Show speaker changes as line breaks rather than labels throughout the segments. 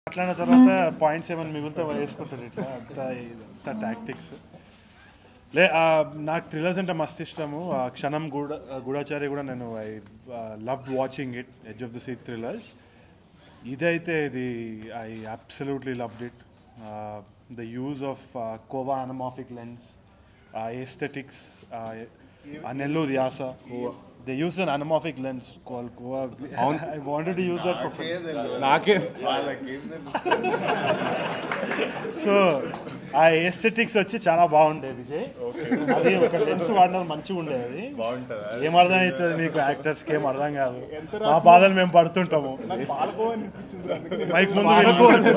మాట్లాడిన తర్వాత పాయింట్స్ ఏమైనా మిగులుతా వేసుకుంటాడు ఇట్లా అంత అంత టాక్టిక్స్ లే ఆ, నాకు థ్రిల్లర్స్ అంటే మస్తు ఇష్టము ఆ క్షణం గూడ గూఢాచారి కూడా నేను I love watching it edge of the seat thrillers ఇదైతే ఇది I absolutely loved it the use of Kowa anamorphic lens aesthetics ఆ నెల్లూరు యాస they use an anamorphic lens called Kowa I wanted to use that
నాకే
so ఆ aesthetics వచ్చి చాలా బాగుండేది విజయ్ అది ఒక లెన్స్ వాడిన మంచిగా ఉండేది
బాగుంటుంది
ఏం అర్థం అవుతుంది మీకు యాక్టర్స్ కి ఏం అర్థం కాదు మా బాధలు మేము పడుతుంటాము మైక్ ముందు వెళ్ళిపోండి.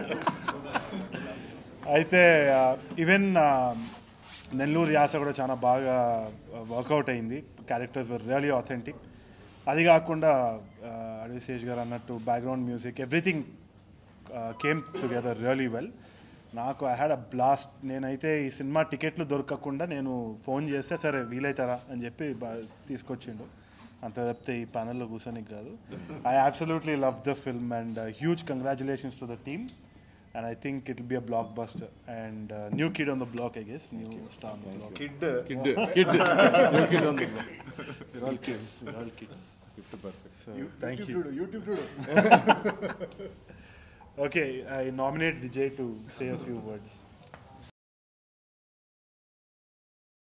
అయితే ఈవెన్ నెల్లూరు యాస కూడా చాలా బాగా వర్కౌట్ అయింది క్యారెక్టర్స్ వర్ రియలీ ఆథెంటిక్ అది కాకుండా అడవి శేష్ గారు అన్నట్టు background music everything came together really well నాకు ఐ హ్యాడ్ అ బ్లాస్ట్ నేనైతే ఈ సినిమా టికెట్లు దొరకకుండా నేను ఫోన్ చేస్తే సరే వీలైతారా అని చెప్పి బా- తీసుకొచ్చిండు అంత తప్పితే ఈ ప్యానల్లో కూర్చొని కాదు I absolutely love the film and huge congratulations to the team and I think it be a blockbuster and new kid on the block I guess new star on the block
kid
kid kid kid ఉంది
all kids all kids so thank you
చూడు YouTube చూడు
Okay, I nominate Vijay to say a few words.